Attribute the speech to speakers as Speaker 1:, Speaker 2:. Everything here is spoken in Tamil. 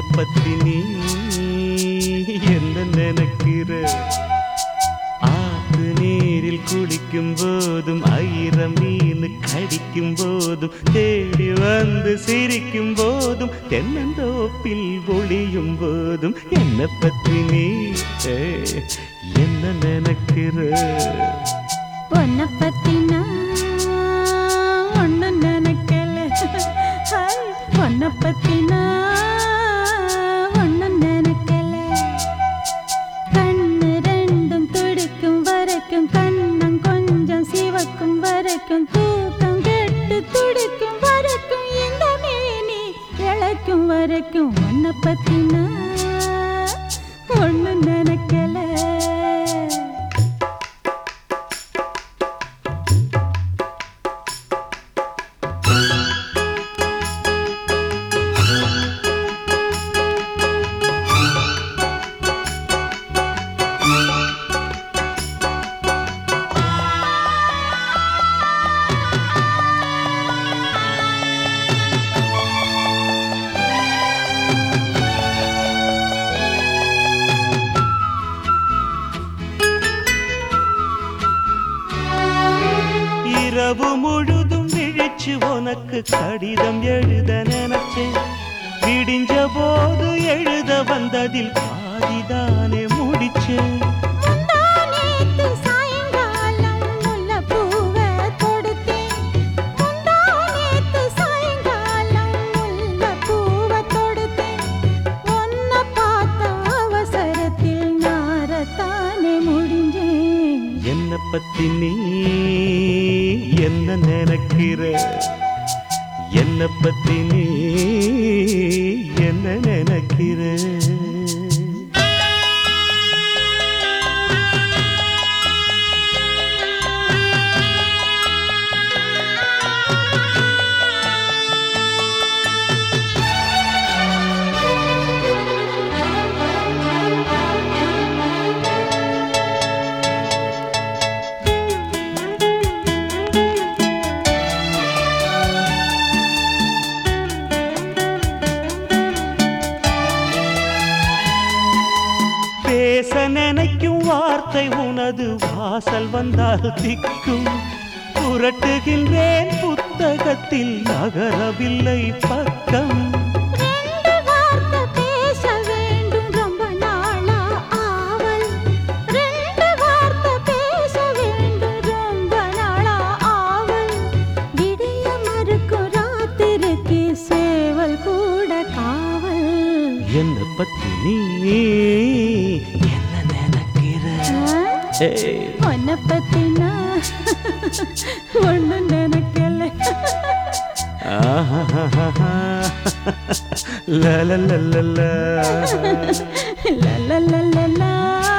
Speaker 1: பத்தி நீ என்ன நினைக்கிற ஆத்து நீரில் குளிக்கும் போதும் ஆயிரம் மீன் கடிக்கும் போதும் தேடி வந்து சிரிக்கும் போதும் தென்னந்தோப்பில் ஒளியும் போதும் என்ன பத்தி நீ ஏ, என்ன நினைக்கிற
Speaker 2: உன்னை பத்தி நான் ஒண்ணும் நினைக்கல ஹாய், உன்னை பத்தி நான் ஒண்ணும் நினைக்கல கண்ணு ரெண்டும் துடிக்கும் வரைக்கும் கண்ணம் கொஞ்சம் சிவக்கும் வரைக்கும் தூக்கம் கெட்டு துடிக்கும் வரைக்கும் இந்த மேனி இழைக்கும் வரைக்கும் உன்னை பத்தி நான் ஒண்ணும் நினைக்கல
Speaker 1: இரவு முழுதும் விழிச்சு உனக்கு கடிதம் எழுத நினைச்சேன் விடிஞ்ச போது எழுத வந்ததில் பாதிதானே முடிச்சேன்
Speaker 2: முந்தானேத்து சாயங்காலம் முல்லைப்பூவை தொடுத்தேன். முந்தானேத்து சாயங்காலம் முல்லைப்பூவை தொடுத்தேன். உன்னை பார்த்த அவசரத்தில் நாரத்தானே முடிஞ்சேன்.
Speaker 1: என்ன பத்தி நீ என்ன நினைக்கிற என்ன பத்தி நீ என்ன நினைக்கிற பேச நினைக்கும் வார்த்தை உனது வாசல் வந்தால் திக்கும் புரட்டுகின்றேன் புத்தகத்தில் நகரவில்லை பக்கம்
Speaker 2: ரெண்டு வார்த்தை பேச வேண்டும் ரொம்ப நாளா ஆவல். ரெண்டு வார்த்தை பேச வேண்டும் ரொம்ப நாளா ஆவல். விடிய மறுக்கும் ராத்திரிக்கு சேவல் கூட காவல்
Speaker 1: என்ன பத்தி நீ என்ன நினைக்கிற ஏய்,
Speaker 2: உன்னை பத்தி நான் ஒண்ணும் நினைக்கல
Speaker 1: ஆஹாஹாஹா. லா, லா, லா, லா, லா.
Speaker 2: லலலலலா.